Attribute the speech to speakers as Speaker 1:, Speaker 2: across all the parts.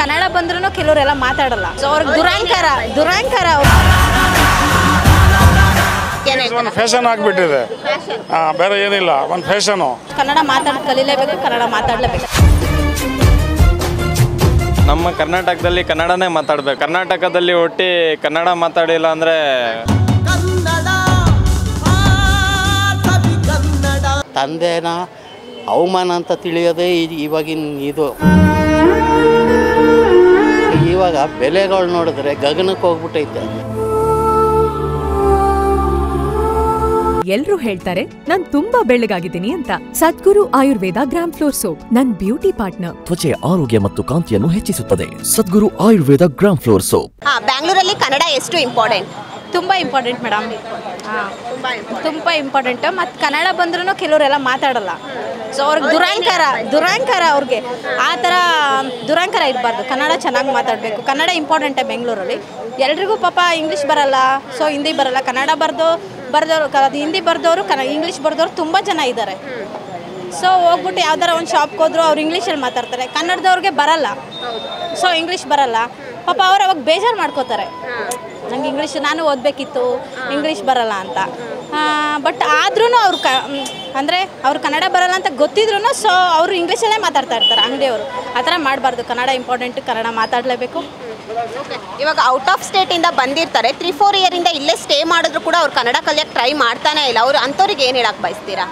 Speaker 1: ಕನ್ನಡ ಬಂದ್ರೂ ಕೆಲವರೆಲ್ಲ ಮಾತಾಡಲ್ಲ ಸೊ ಅವ್ರಿಗೆ ದುರಂಕಾರ ದುರಂಕಾರ ಅವ್ರು
Speaker 2: ಒಂದು ಫ್ಯಾಷನ್ ಆಗಿಬಿಟ್ಟಿದೆ ಹಾಂ ಬೇರೆ ಏನಿಲ್ಲ ಒಂದು ಫ್ಯಾಷನು
Speaker 1: ಕನ್ನಡ ಮಾತಾಡ್ ಕಲೀಲೇಬೇಕು ಕನ್ನಡ ಮಾತಾಡಲೇಬೇಕು
Speaker 3: ನಮ್ಮ ಕರ್ನಾಟಕದಲ್ಲಿ ಕನ್ನಡನೇ ಮಾತಾಡ್ಬೇಕು ಕರ್ನಾಟಕದಲ್ಲಿ ಹುಟ್ಟಿ ಕನ್ನಡ ಮಾತಾಡಿಲ್ಲ ಅಂದರೆ
Speaker 4: ತಂದೆನ ಅವಮಾನ ಅಂತ ತಿಳಿಯೋದೇ ಇ- ಇವಾಗಿನ ಇದು ಇವಾಗ ಬೆಲೆಗಳು ನೋಡಿದ್ರೆ ಗಗನಕ್ಕೆ ಹೋಗ್ಬಿಟ್ಟೈತೆ
Speaker 5: ಎಲ್ರೂ ಹೇಳ್ತಾರೆ ನಾನ್ ತುಂಬಾ ಬೆಳ್ಳಗಾಗಿದ್ದೀನಿ ಅಂತ Sadguru Ayurveda gram flour soap ನನ್ ಬ್ಯೂಟಿ ಪಾರ್ಟ್ನರ್
Speaker 6: ತ್ವಚೆಯ ಆರೋಗ್ಯ ಮತ್ತು ಕಾಂತಿಯನ್ನು ಹೆಚ್ಚಿಸುತ್ತದೆ Sadguru Ayurveda gram flour soap
Speaker 7: ಹಾ ಬ್ಯಾಂಗ್ಳೂರಲ್ಲಿ ಕನ್ನಡ ಎಷ್ಟು ಇಂಪಾರ್ಟೆಂಟ್
Speaker 1: ತುಂಬ ಇಂಪಾರ್ಟೆಂಟ್ ಮೇಡಮ್ ಹಾಂ ತುಂಬ ಇಂಪಾರ್ಟೆಂಟ್ ಮತ್ತು ಕನ್ನಡ ಬಂದ್ರೂ ಕೆಲವರೆಲ್ಲ ಮಾತಾಡಲ್ಲ ಸೊ ಅವ್ರಿಗೆ ದುರಂಕಾರ ದುರಂಕಾರ ಅವ್ರಿಗೆ ಆ ಥರ ದುರಂಕಾರ ಇರಬಾರ್ದು ಕನ್ನಡ ಚೆನ್ನಾಗಿ ಮಾತಾಡಬೇಕು ಕನ್ನಡ ಇಂಪಾರ್ಟೆಂಟೇ ಬೆಂಗಳೂರಲ್ಲಿ ಎಲ್ರಿಗೂ ಪಾಪ ಇಂಗ್ಲೀಷ್ ಬರಲ್ಲ ಸೊ ಹಿಂದಿ ಬರಲ್ಲ ಕನ್ನಡ ಬರ್ದು ಬರ್ದವ್ರು ಕ- ಅದು ಹಿಂದಿ ಬರ್ದವರು ಕನ್ನ ಇಂಗ್ಲೀಷ್ ಬರ್ದವ್ರು ತುಂಬ ಜನ ಇದ್ದಾರೆ ಸೊ ಹೋಗ್ಬಿಟ್ಟು ಯಾವ್ದಾರ ಒಂದು ಶಾಪ್ಗೆ ಹೋದ್ರು ಅವ್ರು ಇಂಗ್ಲೀಷಲ್ಲಿ ಮಾತಾಡ್ತಾರೆ ಕನ್ನಡದವ್ರಿಗೆ ಬರಲ್ಲ ಸೊ ಇಂಗ್ಲೀಷ್ ಬರಲ್ಲ ಪಾಪ ಅವ್ರು ಅವಾಗ ಬೇಜಾರು ಮಾಡ್ಕೋತಾರೆ ನಂಗೆ ಇಂಗ್ಲೀಷ್ ನಾನು ಓದಬೇಕಿತ್ತು ಇಂಗ್ಲೀಷ್ ಬರಲ್ಲ ಅಂತ ಬಟ್ ಆದ್ರೂ ಅವ್ರು ಕ ಅಂದರೆ ಅವ್ರು ಕನ್ನಡ ಬರಲ್ಲ ಅಂತ ಗೊತ್ತಿದ್ರು ಸೊ ಅವರು ಇಂಗ್ಲೀಷಲ್ಲೇ ಮಾತಾಡ್ತಾ ಇರ್ತಾರೆ ಅಂಗಡಿಯವರು ಆ ಥರ ಮಾಡಬಾರ್ದು ಕನ್ನಡ ಇಂಪಾರ್ಟೆಂಟ್ ಕನ್ನಡ ಮಾತಾಡಲೇಬೇಕು
Speaker 7: ಇವಾಗ ಔಟ್ ಆಫ್ ಸ್ಟೇಟ್ ಇಂದ ಬಂದಿರ್ತಾರೆ ತ್ರೀ ಫೋರ್ ಇಯರ್ ಇಂದ ಇಲ್ಲೇ ಸ್ಟೇ ಮಾಡಿದ್ರು ಕೂಡ ಅವ್ರು ಕನ್ನಡ ಕಲಿಯಕ್ಕೆ ಟ್ರೈ ಮಾಡ್ತಾನೆ ಇಲ್ಲ ಅವ್ರು ಅಂಥವ್ರಿಗೆ ಏನು ಹೇಳಕ್ ಬಯಸ್ತೀರಾ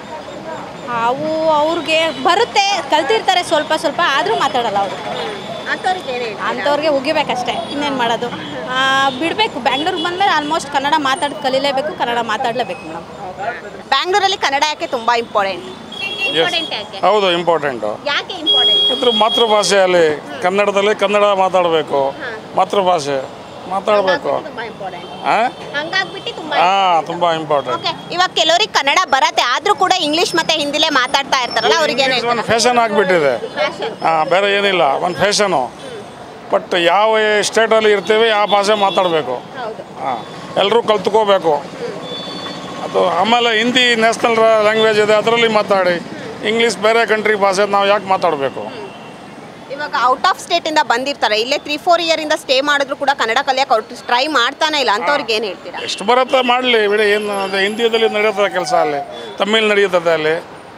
Speaker 1: ಅವು ಅವ್ರಿಗೆ ಬರುತ್ತೆ ಕಲ್ತಿರ್ತಾರೆ ಸ್ವಲ್ಪ ಸ್ವಲ್ಪ ಆದರೂ ಮಾತಾಡಲ್ಲ ಅವರು
Speaker 7: ಅಂಥವ್ರಿಗೆ ಏನು
Speaker 1: ಅಂಥವ್ರಿಗೆ ಉಗಿಬೇಕಷ್ಟೇ ಇನ್ನೇನು ಮಾಡೋದು ಬಿಡಬೇಕು ಬ್ಯಾಂಗ್ಳೂರ್ಗೆ ಬಂದಮೇಲೆ ಆಲ್ಮೋಸ್ಟ್ ಕನ್ನಡ ಮಾತಾಡಿ ಕಲೀಲೇಬೇಕು ಕನ್ನಡ ಮಾತಾಡಲೇಬೇಕು ಮೇಡಮ್
Speaker 7: ಬ್ಯಾಂಗ್ಳೂರಲ್ಲಿ ಕನ್ನಡ ಯಾಕೆ ತುಂಬಾ ಇಂಪಾರ್ಟೆಂಟ್ ಇಂಪಾರ್ಟೆಂಟ್ ಯಾಕೆ
Speaker 2: ಹೌದು ಇಂಪಾರ್ಟೆಂಟು
Speaker 7: ಯಾಕೆ ಇಂಪಾರ್ಟೆಂಟ್
Speaker 2: ಇದ್ರ ಮಾತೃಭಾಷೆಯಲ್ಲಿ ಕನ್ನಡದಲ್ಲಿ ಕನ್ನಡ ಮಾತಾಡಬೇಕು ಮಾತೃಭಾಷೆ ಮಾತಾಡಬೇಕು
Speaker 7: ತುಂಬಾ ಇಂಪಾರ್ಟೆಂಟ್
Speaker 2: ಹಾಂ
Speaker 7: ಹಂಗಾಗ್ಬಿಟ್ಟು ತುಂಬಾ
Speaker 2: ಹಾಂ ತುಂಬ ಇಂಪಾರ್ಟೆಂಟ್
Speaker 7: ಓಕೆ ಇವಾಗ ಕೆಲವರಿಗೆ ಕನ್ನಡ ಬರತ್ತೆ ಆದ್ರೂ ಕೂಡ ಇಂಗ್ಲಿಷ್ ಮತ್ತೆ ಹಿಂದಿಲೇ ಮಾತಾಡ್ತಾ ಇರ್ತಾರಲ್ಲ ಅವ್ರಿಗೆ ಏನು
Speaker 2: ಒಂದು ಫ್ಯಾಷನ್ ಆಗಿಬಿಟ್ಟಿದೆ ಹಾಂ ಬೇರೆ ಏನಿಲ್ಲ ಒಂದು ಫ್ಯಾಷನು ಬಟ್ ಯಾವ ಸ್ಟೇಟಲ್ಲಿ ಇರ್ತೀವಿ ಆ ಭಾಷೆ ಮಾತಾಡಬೇಕು ಹಾಂ ಎಲ್ಲರೂ ಕಲ್ತ್ಕೋಬೇಕು ಅದು ಆಮೇಲೆ ಹಿಂದಿ ನ್ಯಾಷನಲ್ ಲ್ಯಾಂಗ್ವೇಜ್ ಇದೆ ಅದರಲ್ಲಿ ಮಾತಾಡಿ ಇಂಗ್ಲೀಷ್ ಬೇರೆ ಕಂಟ್ರಿ ಭಾಷೆ ನಾವು ಯಾಕೆ ಮಾತಾಡಬೇಕು
Speaker 7: ಇವಾಗ ಔಟ್ ಆಫ್ ಸ್ಟೇಟ್ ಇಂದ ಬಂದಿರ್ತಾರೆ ಇಲ್ಲೇ ತ್ರೀ ಫೋರ್ ಇಯರ್ ಇಂದ ಸ್ಟೇ ಮಾಡಿದ್ರು ಕೂಡ ಕನ್ನಡ ಕಲಿಯಕ್ಕೆ ಅವ್ರು ಟ್ರೈ ಮಾಡ್ತಾನೆ ಇಲ್ಲ ಅಂಥವ್ರಿಗೆ ಏನು ಹೇಳ್ತೀರಾ
Speaker 2: ಎಷ್ಟು ಬರುತ್ತೆ ಮಾಡಲಿ ಬಿಡಿ ಏನು ಅದು ಹಿಂದಿಯಲ್ಲಿ ನಡೆಯುತ್ತದೆ ಕೆಲಸ ಅಲ್ಲಿ ತಮಿಳ್ ನಡೆಯುತ್ತದೆ ಅಲ್ಲಿ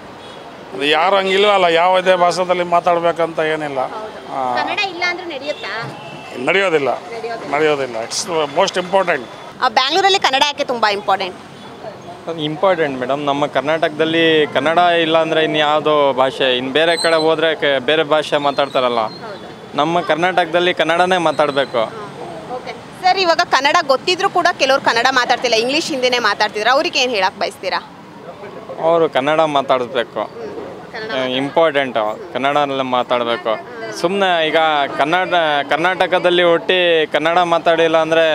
Speaker 2: ಅದು ಯಾರು ಹಂಗಿಲ್ವಲ್ಲ ಯಾವುದೇ ಭಾಷೆದಲ್ಲಿ ಮಾತಾಡಬೇಕಂತ ಏನಿಲ್ಲ ಹಾಂ
Speaker 7: ಕನ್ನಡ ಇಲ್ಲ ಅಂದ್ರೆ ನಡೆಯುತ್ತಾ
Speaker 2: ನಡೆಯೋದಿಲ್ಲ ನಡೆಯೋದಿಲ್ಲ ಇಟ್ಸ್ ಮೋಸ್ಟ್ ಇಂಪಾರ್ಟೆಂಟ್
Speaker 7: ಬ್ಯಾಂಗ್ಳೂರಲ್ಲಿ ಕನ್ನಡ ಯಾಕೆ ತುಂಬಾ ಇಂಪಾರ್ಟೆಂಟ್
Speaker 3: ಇಂಪಾರ್ಟೆಂಟ್ ಮೇಡಮ್ ನಮ್ಮ ಕರ್ನಾಟಕದಲ್ಲಿ ಕನ್ನಡ ಇಲ್ಲ ಅಂದರೆ ಇನ್ನು ಯಾವುದೋ ಭಾಷೆ ಇನ್ನು ಬೇರೆ ಕಡೆ ಹೋದರೆ ಬೇರೆ ಭಾಷೆ ಮಾತಾಡ್ತಾರಲ್ಲ ನಮ್ಮ ಕರ್ನಾಟಕದಲ್ಲಿ ಕನ್ನಡನೇ ಮಾತಾಡಬೇಕು
Speaker 7: ಓಕೆ ಸರ್ ಇವಾಗ ಕನ್ನಡ ಗೊತ್ತಿದ್ರು ಕೂಡ ಕೆಲವ್ರು ಕನ್ನಡ ಮಾತಾಡ್ತಿಲ್ಲ ಇಂಗ್ಲೀಷ್ ಹಿಂದಿನೇ ಮಾತಾಡ್ತಿದ್ರು ಅವ್ರಿಗೆ ಏನು ಹೇಳಕ್ ಬಯಸ್ತೀರಾ
Speaker 3: ಅವರು ಕನ್ನಡ ಮಾತಾಡಬೇಕು ಇಂಪಾರ್ಟೆಂಟು ಕನ್ನಡನಲ್ಲೇ ಮಾತಾಡಬೇಕು ಸುಮ್ಮನೆ ಈಗ ಕನ್ನಡ ಕರ್ನಾಟಕದಲ್ಲಿ ಹುಟ್ಟಿ ಕನ್ನಡ ಮಾತಾಡಿಲ್ಲ ಅಂದರೆ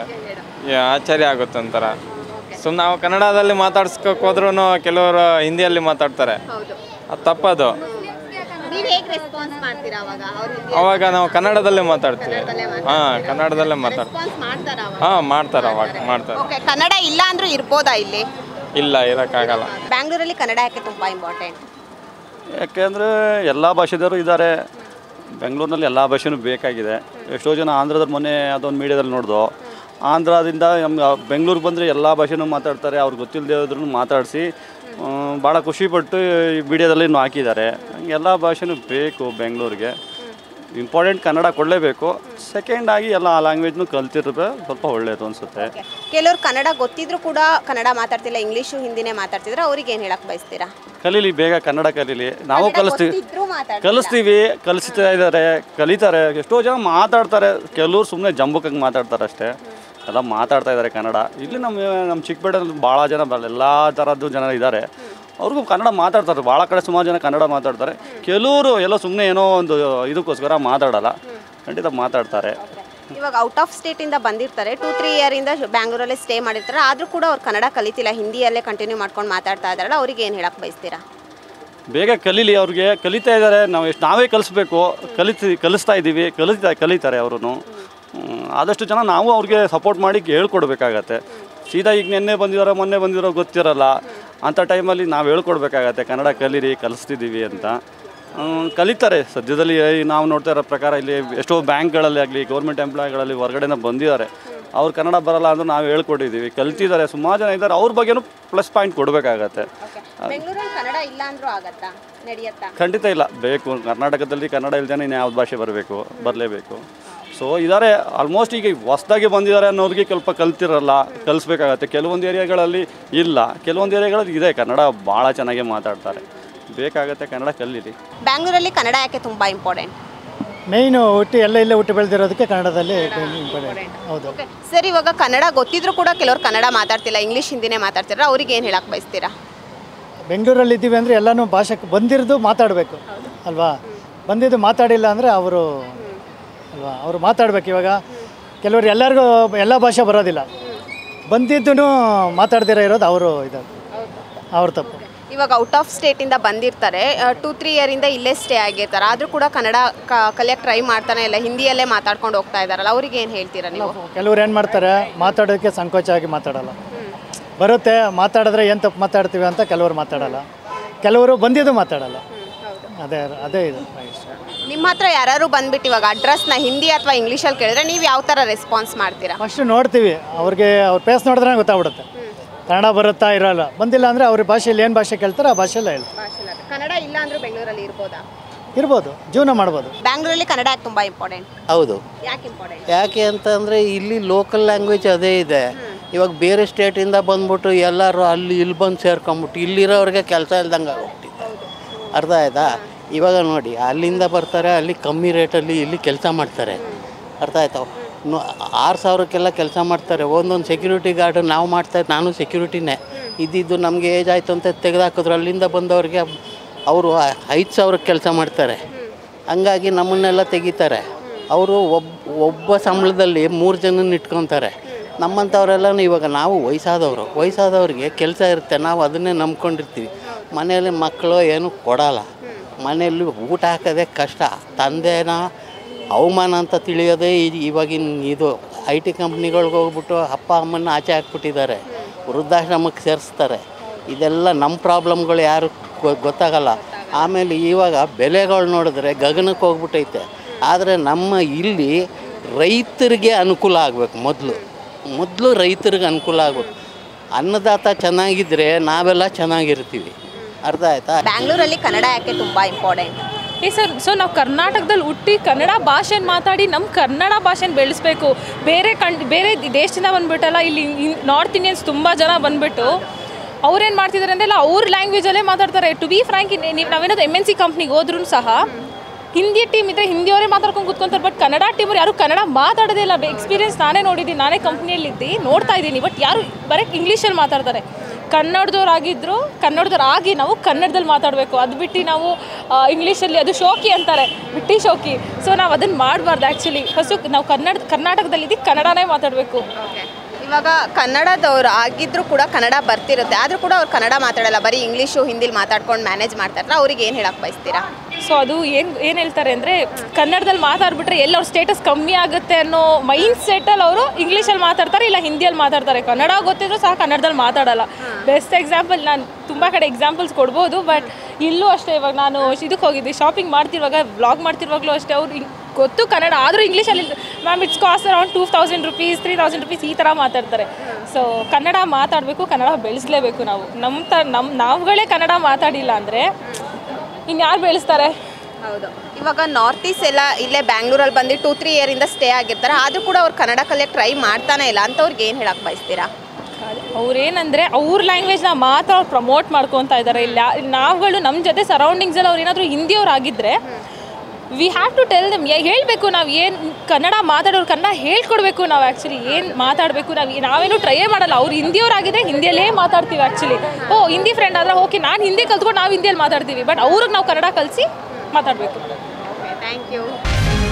Speaker 3: ಆಶ್ಚರ್ಯ ಆಗುತ್ತೆ ಒಂಥರ ಸುಮ್ಮನೆ ನಾವು ಕನ್ನಡದಲ್ಲಿ ಮಾತಾಡ್ಸ್ಕೋಕೆ ಹೋದ್ರೂ ಕೆಲವರು ಹಿಂದಿಯಲ್ಲಿ ಮಾತಾಡ್ತಾರೆ ಅದು ತಪ್ಪದು
Speaker 7: ನೀವು ಹೇಗೆ ರೆಸ್ಪಾನ್ಸ್ ಮಾಡ್ತೀರಾ ಅವಾಗ ಅವ್ರು
Speaker 3: ಅವಾಗ ನಾವು ಕನ್ನಡದಲ್ಲೇ ಮಾತಾಡ್ತೀವಿ ಹಾಂ ಕನ್ನಡದಲ್ಲೇ ಮಾತಾಡ್ತೀವಿ
Speaker 7: ರೆಸ್ಪಾನ್ಸ್ ಮಾಡ್ತಾರಾ ಅವಾಗ
Speaker 3: ಹಾಂ ಮಾಡ್ತಾರೆ ಅವಾಗ ಮಾಡ್ತಾರೆ
Speaker 7: ಓಕೆ ಕನ್ನಡ ಇಲ್ಲ ಅಂದ್ರೂ ಇರ್ಬೋದಾ ಇಲ್ಲಿ
Speaker 3: ಇಲ್ಲ ಇರೋಕ್ಕಾಗಲ್ಲ
Speaker 7: ಬ್ಯಾಂಗ್ಳೂರಲ್ಲಿ ಕನ್ನಡ ಯಾಕೆ ತುಂಬಾ ಇಂಪಾರ್ಟೆಂಟ್
Speaker 8: ಯಾಕೆಂದರೆ ಎಲ್ಲ ಭಾಷೆದವರು ಇದ್ದಾರೆ ಬೆಂಗಳೂರಿನಲ್ಲಿ ಎಲ್ಲ ಭಾಷೆನೂ ಬೇಕಾಗಿದೆ ಎಷ್ಟೋ ಜನ ಆಂಧ್ರದಲ್ಲಿ ಮೊನ್ನೆ ಅದೊಂದು ಮೀಡಿಯಾದಲ್ಲಿ ನೋಡ್ದು ಆಂಧ್ರದಿಂದ ನಮ್ಗೆ ಬೆಂಗಳೂರಿಗೆ ಬಂದರೆ ಎಲ್ಲ ಭಾಷೆನೂ ಮಾತಾಡ್ತಾರೆ ಅವ್ರಿಗೆ ಗೊತ್ತಿಲ್ಲದೆ ಹೋದ್ರೂ ಮಾತಾಡಿಸಿ ಭಾಳ ಖುಷಿಪಟ್ಟು ಈ ಮೀಡಿಯಾದಲ್ಲಿ ಇನ್ನೂ ಹಾಕಿದ್ದಾರೆ ಹಂಗೆ ಎಲ್ಲ ಭಾಷೆನೂ ಬೇಕು ಬೆಂಗಳೂರಿಗೆ ಇಂಪಾರ್ಟೆಂಟ್ ಕನ್ನಡ ಕೊಡಲೇಬೇಕು ಸೆಕೆಂಡ್ ಆಗಿ ಎಲ್ಲ ಆ ಲ್ಯಾಂಗ್ವೇಜ್ನು ಕಲ್ತಿರ್ಬೇಕು ಸ್ವಲ್ಪ ಒಳ್ಳೆಯದು ಅನಿಸುತ್ತೆ
Speaker 7: ಕೆಲವ್ರು ಕನ್ನಡ ಗೊತ್ತಿದ್ರು ಕೂಡ ಕನ್ನಡ ಮಾತಾಡ್ತಿಲ್ಲ ಇಂಗ್ಲೀಷು ಹಿಂದಿನೇ ಮಾತಾಡ್ತಿದ್ರೆ ಅವ್ರಿಗೆ ಏನು ಹೇಳಕ್ ಬಯಸ್ತೀರಾ
Speaker 8: ಕಲೀಲಿ ಬೇಗ ಕನ್ನಡ ಕಲೀಲಿ ನಾವು ಕಲಿಸ್ತೀವಿ
Speaker 7: ಗೊತ್ತಿದ್ರು ಮಾತಾಡ್ತಿಲ್ಲ.
Speaker 8: ಕಲಿಸ್ತೀವಿ ಕಲಿಸ್ತಾ ಇದ್ದಾರೆ ಕಲಿತಾರೆ ಎಷ್ಟೋ ಜನ ಮಾತಾಡ್ತಾರೆ ಕೆಲವ್ರು ಸುಮ್ಮನೆ ಜಂಬುಕಾಗಿ ಮಾತಾಡ್ತಾರೆ ಅಷ್ಟೇ ಎಲ್ಲ ಮಾತಾಡ್ತಾ ಇದ್ದಾರೆ ಕನ್ನಡ ಇಲ್ಲಿ ನಮ್ಮ ನಮ್ಮ ಚಿಕ್ಕಪೇಟೆಯಲ್ಲಿ ಭಾಳ ಜನ ಬರಲ್ಲ ಎಲ್ಲ ಥರದ್ದು ಜನ ಇದ್ದಾರೆ ಅವ್ರಿಗೂ ಕನ್ನಡ ಮಾತಾಡ್ತಾರೆ ಭಾಳ ಕಡೆ ಸುಮಾರು ಜನ ಕನ್ನಡ ಮಾತಾಡ್ತಾರೆ ಕೆಲವರು ಎಲ್ಲೋ ಸುಮ್ಮನೆ ಏನೋ ಒಂದು ಇದಕ್ಕೋಸ್ಕರ ಮಾತಾಡಲ್ಲ ಖಂಡಿತ ಮಾತಾಡ್ತಾರೆ
Speaker 7: ಇವಾಗ ಔಟ್ ಆಫ್ ಸ್ಟೇಟ್ ಇಂದ ಬಂದಿರ್ತಾರೆ ಟೂ ತ್ರೀ ಇಯರ್ ಇಂದ ಬ್ಯಾಂಗ್ಳೂರಲ್ಲೇ ಸ್ಟೇ ಮಾಡಿರ್ತಾರೆ ಆದ್ರೂ ಕೂಡ ಅವ್ರು ಕನ್ನಡ ಕಲಿತಿಲ್ಲ ಹಿಂದಿಯಲ್ಲೇ ಕಂಟಿನ್ಯೂ ಮಾಡ್ಕೊಂಡು ಮಾತಾಡ್ತಾ ಇದಾರಲ್ಲ ಅವ್ರಿಗೆ ಏನು ಹೇಳಕ್ ಬಯಸ್ತೀರಾ
Speaker 8: ಬೇಗ ಕಲೀಲಿ ಅವ್ರಿಗೆ ಕಲಿತಾ ಇದ್ದಾರೆ ನಾವು ಎಷ್ಟು ನಾವೇ ಕಲಿಸ್ಬೇಕು ಕಲಿತಿ ಕಲಿಸ್ತಾ ಇದ್ದೀವಿ ಕಲಿತಾ ಕಲಿತಾರೆ ಅವರು ಆದಷ್ಟು ಜನ ನಾವು ಅವ್ರಿಗೆ ಸಪೋರ್ಟ್ ಮಾಡಿ ಹೇಳ್ಕೊಡ್ಬೇಕಾಗತ್ತೆ ಸೀದಾ ಈಗ ನಿನ್ನೆ ಬಂದಿದ್ದಾರೋ ಮೊನ್ನೆ ಬಂದಿರೋ ಗೊತ್ತಿರಲ್ಲ ಅಂಥ ಟೈಮಲ್ಲಿ ನಾವು ಹೇಳ್ಕೊಡ್ಬೇಕಾಗತ್ತೆ ಕನ್ನಡ ಕಲೀರಿ ಕಲಿಸ್ತಿದ್ದೀವಿ ಅಂತ ಹ್ಮ್, ಕಲಿತಾರೆ ಸದ್ಯದಲ್ಲಿ ಈ ನಾವು ನೋಡ್ತಾ ಇರೋ ಪ್ರಕಾರ ಇಲ್ಲಿ ಎಷ್ಟೋ ಬ್ಯಾಂಕ್ಗಳಲ್ಲಿ ಆಗಲಿ ಗೌರ್ಮೆಂಟ್ ಎಂಪ್ಲಾಯ್ಗಳಲ್ಲಿ ಹೊರಗಡೆಯಿಂದ ಬಂದಿದ್ದಾರೆ ಅವ್ರು ಕನ್ನಡ ಬರಲ್ಲ ಅಂದ್ರೆ ನಾವು ಹೇಳ್ಕೊಟ್ಟಿದ್ದೀವಿ ಕಲ್ತಿದ್ದಾರೆ ಸುಮಾರು ಜನ ಇದ್ದಾರೆ ಅವ್ರ ಬಗ್ಗೆನೂ ಪ್ಲಸ್ ಪಾಯಿಂಟ್ ಕೊಡಬೇಕಾಗತ್ತೆ
Speaker 7: ಬೆಂಗಳೂರಲ್ಲಿ ಕನ್ನಡ ಇಲ್ಲ ಅಂದ್ರೂ ಆಗತ್ತಾ ನಡೆಯತ್ತಾ
Speaker 8: ಖಂಡಿತ ಇಲ್ಲ ಬೇಕು ಕರ್ನಾಟಕದಲ್ಲಿ ಕನ್ನಡ ಇಲ್ದೇನೆ ಇನ್ನು ಯಾವ್ದು ಭಾಷೆ ಬರಬೇಕು ಬರಲೇಬೇಕು ಸೊ ಇದ್ದಾರೆ ಆಲ್ಮೋಸ್ಟ್ ಈಗ ಹೊಸ್ದಾಗಿ ಬಂದಿದ್ದಾರೆ ಅನ್ನೋರಿಗೆ ಸ್ವಲ್ಪ ಕಲ್ತಿರಲ್ಲ ಕಲಿಸ್ಬೇಕಾಗತ್ತೆ ಕೆಲವೊಂದು ಏರಿಯಾಗಳಲ್ಲಿ ಇಲ್ಲ ಕೆಲವೊಂದು ಏರಿಯಾಗಳಲ್ಲಿ ಇದೆ ಕನ್ನಡ ಭಾಳ ಚೆನ್ನಾಗಿ ಮಾತಾಡ್ತಾರೆ ಬೇಕಾಗತ್ತೆ ಕನ್ನಡ ಕಲೀರಿ
Speaker 7: ಬ್ಯಾಂಗ್ಳೂರಲ್ಲಿ ಕನ್ನಡ ಯಾಕೆ ತುಂಬಾ ಇಂಪಾರ್ಟೆಂಟ್
Speaker 9: ಮೇಯ್ನು ಹುಟ್ಟಿ ಎಲ್ಲ ಇಲ್ಲೇ ಹುಟ್ಟಿ ಬೆಳೆದಿರೋದಕ್ಕೆ ಕನ್ನಡದಲ್ಲಿ ಇಂಪಾರ್ಟೆಂಟ್ ಹೌದು
Speaker 7: ಸರ್ ಇವಾಗ ಕನ್ನಡ ಗೊತ್ತಿದ್ರು ಕೂಡ ಕೆಲವ್ರು ಕನ್ನಡ ಮಾತಾಡ್ತಿಲ್ಲ ಇಂಗ್ಲಿಷ್ ಹಿಂದಿನೇ ಮಾತಾಡ್ತಿರ ಅವ್ರಿಗೆ ಏನು ಹೇಳಕ್ ಬಯಸ್ತೀರಾ
Speaker 9: ಬೆಂಗಳೂರಲ್ಲಿ ಇದ್ದೀವಿ ಅಂದರೆ ಎಲ್ಲನೂ ಭಾಷೆ ಬಂದಿರೋದು ಮಾತಾಡಬೇಕು ಅಲ್ವಾ ಬಂದಿದ್ದು ಮಾತಾಡಿಲ್ಲ ಅಂದರೆ ಅವರು ಅಲ್ವಾ ಅವರು ಮಾತಾಡ್ಬೇಕು ಇವಾಗ ಕೆಲವರು ಎಲ್ಲರಿಗೂ ಎಲ್ಲ ಭಾಷೆ ಬರೋದಿಲ್ಲ ಬಂದಿದ್ದು ಮಾತಾಡ್ದಿರ ಇರೋದು ಅವರು ಇದು ಅವ್ರ ತಪ್ಪು
Speaker 7: ಇವಾಗ ಔಟ್ ಆಫ್ ಸ್ಟೇಟಿಂದ ಬಂದಿರ್ತಾರೆ ಟೂ ತ್ರೀ ಇಯರಿಂದ ಇಲ್ಲೇ ಸ್ಟೇ ಆಗಿರ್ತಾರೆ ಆದರೂ ಕೂಡ ಕನ್ನಡ ಕಲಿಯಕ್ಕೆ ಟ್ರೈ ಮಾಡ್ತಾನೆ ಇಲ್ಲ ಹಿಂದಿಯಲ್ಲೇ ಮಾತಾಡ್ಕೊಂಡು ಹೋಗ್ತಾ ಇದ್ದಾರಲ್ಲ ಅವ್ರಿಗೆ ಏನು ಹೇಳ್ತೀರಾ ನೀವು
Speaker 9: ಕೆಲವ್ರು ಏನು ಮಾಡ್ತಾರೆ ಮಾತಾಡೋದಕ್ಕೆ ಸಂಕೋಚ ಆಗಿ ಮಾತಾಡಲ್ಲ ಬರುತ್ತೆ ಮಾತಾಡಿದ್ರೆ ಏನು ತಪ್ಪು ಮಾತಾಡ್ತೀವಿ ಅಂತ ಕೆಲವರು ಮಾತಾಡಲ್ಲ ಕೆಲವರು ಬಂದಿದ್ದು ಮಾತಾಡಲ್ಲ ಅದೇ ಅದೇ ಇದು
Speaker 7: ನಿಮ್ಮ ಹತ್ರ ಯಾರು ಬಂದ್ಬಿಟ್ಟು ಇವಾಗ ಅಡ್ರೆಸ್ನ ಹಿಂದಿ ಅಥವಾ ಇಂಗ್ಲೀಷಲ್ಲಿ ಕೇಳಿದ್ರೆ ನೀವು ಯಾವ ಥರ ರೆಸ್ಪಾನ್ಸ್ ಮಾಡ್ತೀರಾ
Speaker 9: ಫಸ್ಟ್ ನೋಡ್ತೀವಿ ಅವ್ರಿಗೆ ಅವ್ರ ಫೇಸ್ ನೋಡಿದ್ರೆ ಗೊತ್ತಾಗ್ಬಿಡುತ್ತೆ ಕನ್ನಡ ಬರುತ್ತಾ ಇರೋಲ್ಲ ಬಂದಿಲ್ಲ ಅಂದರೆ ಅವ್ರ ಭಾಷೆಯಲ್ಲಿ ಏನು ಭಾಷೆ ಕೇಳ್ತಾರೆ ಆ ಭಾಷೆಲ್ಲ ಹೇಳ್ತಾರೆ
Speaker 7: ಕನ್ನಡ ಇಲ್ಲ ಅಂದ್ರೂ ಬೆಂಗಳೂರಲ್ಲಿ ಇರ್ಬೋದಾ
Speaker 9: ಇರ್ಬೋದು ಜೀವನ ಮಾಡ್ಬೋದು
Speaker 7: ಬ್ಯಾಂಗ್ಳೂರಲ್ಲಿ ಕನ್ನಡ ಯಾಕೆ ತುಂಬ ಇಂಪಾರ್ಟೆಂಟ್
Speaker 4: ಹೌದು
Speaker 7: ಯಾಕೆ ಇಂಪಾರ್ಟೆಂಟ್
Speaker 4: ಯಾಕೆ ಅಂತಂದರೆ ಇಲ್ಲಿ ಲೋಕಲ್ ಲ್ಯಾಂಗ್ವೇಜ್ ಅದೇ ಇದೆ ಇವಾಗ ಬೇರೆ ಸ್ಟೇಟಿಂದ ಬಂದ್ಬಿಟ್ಟು ಎಲ್ಲರೂ ಅಲ್ಲಿ ಇಲ್ಲಿ ಬಂದು ಸೇರ್ಕೊಂಬಿಟ್ಟು ಇಲ್ಲಿರೋರಿಗೆ ಕೆಲಸ ಇಲ್ದಂಗೆ ಆಗೋಗ್ಬಿಟ್ಟಿದೆ ಅರ್ಥ ಆಯ್ತಾ ಇವಾಗ ನೋಡಿ ಅಲ್ಲಿಂದ ಬರ್ತಾರೆ ಅಲ್ಲಿ ಕಮ್ಮಿ ರೇಟಲ್ಲಿ ಇಲ್ಲಿ ಕೆಲಸ ಮಾಡ್ತಾರೆ ಅರ್ಥ ಆಯ್ತಾ ನು- ಆರು ಸಾವಿರಕ್ಕೆಲ್ಲ ಕೆಲಸ ಮಾಡ್ತಾರೆ ಒಂದೊಂದು ಸೆಕ್ಯೂರಿಟಿ ಗಾರ್ಡ್ ನಾವು ಮಾಡ್ತಾ ನಾನು ಸೆಕ್ಯೂರಿಟಿನೇ ಇದ್ದಿದ್ದು ನಮಗೆ ಏಜ್ ಆಯಿತು ಅಂತ ತೆಗೆದಾಕಿದ್ರು ಅಲ್ಲಿಂದ ಬಂದವ್ರಿಗೆ ಅವರು ಐದು ಸಾವಿರಕ್ಕೆ ಕೆಲಸ ಮಾಡ್ತಾರೆ ಹಂಗಾಗಿ ನಮ್ಮನ್ನೆಲ್ಲ ತೆಗಿತಾರೆ ಅವರು ಒಬ್ಬ ಒಬ್ಬ ಸಂಬಳದಲ್ಲಿ ಮೂರು ಜನನ ಇಟ್ಕೊತಾರೆ ನಮ್ಮಂಥವರೆಲ್ಲ ಇವಾಗ ನಾವು ವಯಸ್ಸಾದವರು ವಯಸ್ಸಾದವ್ರಿಗೆ ಕೆಲಸ ಇರುತ್ತೆ ನಾವು ಅದನ್ನೇ ನಂಬ್ಕೊಂಡಿರ್ತೀವಿ ಮನೆಯಲ್ಲಿ ಮಕ್ಕಳು ಏನು ಕೊಡಲ್ಲ ಮನೆಯಲ್ಲಿ ಊಟ ಹಾಕೋದೇ ಕಷ್ಟ ತಂದೆನ ಅವಮಾನ ಅಂತ ತಿಳಿಯೋದೇ ಈ- ಇವಾಗಿನ ಇದು ಐ ಟಿ ಕಂಪ್ನಿಗಳ್ಗೆ ಹೋಗ್ಬಿಟ್ಟು ಅಪ್ಪ ಅಮ್ಮನ ಆಚೆ ಹಾಕ್ಬಿಟ್ಟಿದ್ದಾರೆ ವೃದ್ಧಾಶ್ರಮಕ್ಕೆ ಸೇರಿಸ್ತಾರೆ ಇದೆಲ್ಲ ನಮ್ಮ ಪ್ರಾಬ್ಲಮ್ಗಳು ಯಾರು ಗೊ- ಗೊತ್ತಾಗಲ್ಲ ಆಮೇಲೆ ಇವಾಗ ಬೆಲೆಗಳು ನೋಡಿದ್ರೆ ಗಗನಕ್ಕೆ ಹೋಗ್ಬಿಟ್ಟೈತೆ ಆದರೆ ನಮ್ಮ ಇಲ್ಲಿ ರೈತರಿಗೆ ಅನುಕೂಲ ಆಗಬೇಕು ಮೊದಲು ಮೊದಲು ರೈತರಿಗೆ ಅನುಕೂಲ ಆಗಬೇಕು ಅನ್ನದಾತ ಚೆನ್ನಾಗಿದ್ದರೆ ನಾವೆಲ್ಲ ಚೆನ್ನಾಗಿರ್ತೀವಿ ಅರ್ಥ ಆಯ್ತಾ
Speaker 7: ಬ್ಯಾಂಗ್ಳೂರಲ್ಲಿ ಕನ್ನಡ ಯಾಕೆ ತುಂಬ ಇಂಪಾರ್ಟೆಂಟ್
Speaker 10: ಏ ಸರ್ ಸೊ ನಾವು ಕರ್ನಾಟಕದಲ್ಲಿ ಹುಟ್ಟಿ ಕನ್ನಡ ಭಾಷೆನ ಮಾತಾಡಿ ನಮ್ಮ ಕನ್ನಡ ಭಾಷೆನ ಬೆಳೆಸ್ಬೇಕು ಬೇರೆ ಕಣ್ ಬೇರೆ ದೇಶದಿಂದ ಬಂದ್ಬಿಟ್ಟಲ್ಲ ಇಲ್ಲಿ ನಾರ್ತ್ ಇಂಡಿಯನ್ಸ್ ತುಂಬ ಜನ ಬಂದ್ಬಿಟ್ಟು ಅವ್ರೇನು ಮಾಡ್ತಿದ್ದಾರೆ ಅಂತೆಲ್ಲ ಅವ್ರ ಲ್ಯಾಂಗ್ವೇಜಲ್ಲೇ ಮಾತಾಡ್ತಾರೆ ಟು ಬಿ ಫ್ರ್ಯಾಂಕ್ ನೀವು ನಾವೇನಾದ್ರು ಎಮ್ ಎನ್ ಸಿ ಕಂಪ್ನಿಗೆ ಹೋದ್ರೂ ಸಹ ಹಿಂದಿ ಟೀಮ್ ಇದ್ದರೆ ಹಿಂದಿಯವರೇ ಮಾತಾಡ್ಕೊಂಡು ಕೂತ್ಕೊಂತಾರೆ ಬಟ್ ಕನ್ನಡ ಟೀಮರು ಯಾರು ಕನ್ನಡ ಮಾತಾಡೋದೇ ಇಲ್ಲ ಎಕ್ಸ್ಪೀರಿಯನ್ಸ್ ನಾನೇ ನೋಡಿದ್ದೀನಿ ನಾನೇ ಕಂಪ್ನಿಯಲ್ಲಿದ್ದಿ ನೋಡ್ತಾ ಇದ್ದೀನಿ ಬಟ್ ಯಾರು ಬರೀ ಇಂಗ್ಲೀಷಲ್ಲಿ ಮಾತಾಡ್ತಾರೆ ಕನ್ನಡದವ್ರಾಗಿದ್ದರು ಕನ್ನಡದವ್ರು ಆಗಿ ನಾವು ಕನ್ನಡದಲ್ಲಿ ಮಾತಾಡಬೇಕು ಅದು ಬಿಟ್ಟು ನಾವು ಆ, ಇಂಗ್ಲೀಷಲ್ಲಿ ಅದು ಶೋಕಿ ಅಂತಾರೆ ಬಿಟ್ಟಿ ಶೋಕಿ ಸೊ ನಾವು ಅದನ್ನು ಮಾಡಬಾರ್ದು ಆ್ಯಕ್ಚುಲಿ ಫಸ್ಟು ನಾವು ಕನ್ನಡ ಕರ್ನಾಟಕದಲ್ಲಿ ಕನ್ನಡನೇ ಮಾತಾಡಬೇಕು
Speaker 7: ಇವಾಗ ಕನ್ನಡದವ್ರು ಆಗಿದ್ರು ಕೂಡ ಕನ್ನಡ ಬರ್ತಿರುತ್ತೆ ಆದರೂ ಕೂಡ ಅವ್ರು ಕನ್ನಡ ಮಾತಾಡಲ್ಲ ಬರೀ ಇಂಗ್ಲೀಷು ಹಿಂದಿಲಿ ಮಾತಾಡ್ಕೊಂಡು ಮ್ಯಾನೇಜ್ ಮಾಡ್ತಾರಲ್ಲ ಅವ್ರಿಗೆ ಏನು ಹೇಳಕ್ಕೆ ಬಯಸ್ತೀರಾ
Speaker 10: ಸೊ ಅದು ಏನು ಏನು ಹೇಳ್ತಾರೆ ಅಂದರೆ ಕನ್ನಡದಲ್ಲಿ ಮಾತಾಡ್ಬಿಟ್ರೆ ಎಲ್ಲ ಅವ್ರ ಸ್ಟೇಟಸ್ ಕಮ್ಮಿ ಆಗುತ್ತೆ ಅನ್ನೋ ಮೈಂಡ್ ಸೆಟ್ಟಲ್ಲಿ ಅವರು ಇಂಗ್ಲೀಷಲ್ಲಿ ಮಾತಾಡ್ತಾರೆ ಇಲ್ಲ ಹಿಂದಿಯಲ್ಲಿ ಮಾತಾಡ್ತಾರೆ ಕನ್ನಡ ಗೊತ್ತಿದ್ರು ಸಹ ಕನ್ನಡದಲ್ಲಿ ಮಾತಾಡಲ್ಲ ಬೆಸ್ಟ್ ಎಕ್ಸಾಂಪಲ್ ನಾನು ತುಂಬ ಕಡೆ ಎಕ್ಸಾಂಪಲ್ಸ್ ಕೊಡ್ಬೋದು ಬಟ್ ಇಲ್ಲೂ ಅಷ್ಟೇ ಇವಾಗ ನಾನು ಇದಕ್ಕೆ ಹೋಗಿದ್ದೆ ಶಾಪಿಂಗ್ ಮಾಡ್ತಿರುವಾಗ ವ್ಲಾಗ್ ಮಾಡ್ತಿರುವಾಗಲೂ ಅಷ್ಟೇ ಅವ್ರು ಹಿಂಗ್ ಗೊತ್ತು ಕನ್ನಡ ಆದರೂ ಇಂಗ್ಲೀಷಲ್ಲಿ ma'am it's cost around two thousand rupees three thousand rupees ಈ ಥರ ಮಾತಾಡ್ತಾರೆ ಸೊ ಕನ್ನಡ ಮಾತಾಡಬೇಕು ಕನ್ನಡ ಬೆಳೆಸಲೇಬೇಕು ನಾವು ನಮ್ಮ ತ ನಮ್ಮ ನಾವುಗಳೇ ಕನ್ನಡ ಮಾತಾಡಿಲ್ಲ ಅಂದರೆ ಇನ್ಯಾರು ಬೆಳೆಸ್ತಾರೆ
Speaker 7: ಹೌದು ಇವಾಗ ನಾರ್ತ್ ಈಸ್ಟ್ ಎಲ್ಲ ಇಲ್ಲೇ ಬ್ಯಾಂಗ್ಳೂರಲ್ಲಿ ಬಂದು ಟೂ ತ್ರೀ ಇಯರಿಂದ ಸ್ಟೇ ಆಗಿರ್ತಾರೆ ಆದರೂ ಕೂಡ ಅವ್ರು ಕನ್ನಡ ಕಲಿಯಕ್ಕೆ ಟ್ರೈ ಮಾಡ್ತಾನೆ ಇಲ್ಲ ಅಂಥವ್ರಿಗೆ ಏನು ಹೇಳಕ್ಕೆ ಬಯಸ್ತೀರಾ
Speaker 10: ಅವ್ರೇನಂದರೆ ಅವ್ರ ಲ್ಯಾಂಗ್ವೇಜ್ನ ಮಾತ್ರ ಅವ್ರು ಪ್ರಮೋಟ್ ಮಾಡ್ಕೊತಾ ಇದ್ದಾರೆ ಇಲ್ಲ ನಾವುಗಳು ನಮ್ಮ ಜೊತೆ ಸರೌಂಡಿಂಗ್ಸಲ್ಲಿ ಅವ್ರು ಏನಾದರೂ ಹಿಂದಿಯವ್ರು ಆಗಿದ್ದರೆ we have to tell them ಹೇಳಬೇಕು ನಾವು ಏನು ಕನ್ನಡ ಮಾತಾಡೋರು ಕನ್ನಡ ಹೇಳ್ಕೊಡ್ಬೇಕು ನಾವು ಆ್ಯಕ್ಚುಲಿ ಏನು ಮಾತಾಡಬೇಕು ನಾವು ನಾವೇನು ಟ್ರೈಯೇ ಮಾಡಲ್ಲ ಅವ್ರು ಹಿಂದಿಯವರಾಗಿದ್ದರೆ ಹಿಂದಿಯಲ್ಲೇ ಮಾತಾಡ್ತೀವಿ ಆ್ಯಕ್ಚುಲಿ ಓ ಹಿಂದಿ ಫ್ರೆಂಡ್ ಆದರೆ ಓಕೆ ನಾನು ಹಿಂದಿ ಕಲ್ತ್ಕೊಂಡು ನಾವು ಹಿಂದಿಯಲ್ಲಿ ಮಾತಾಡ್ತೀವಿ ಬಟ್ ಅವ್ರಿಗೆ ನಾವು ಕನ್ನಡ ಕಲಿಸಿ ಮಾತಾಡಬೇಕು
Speaker 7: ಥ್ಯಾಂಕ್ ಯು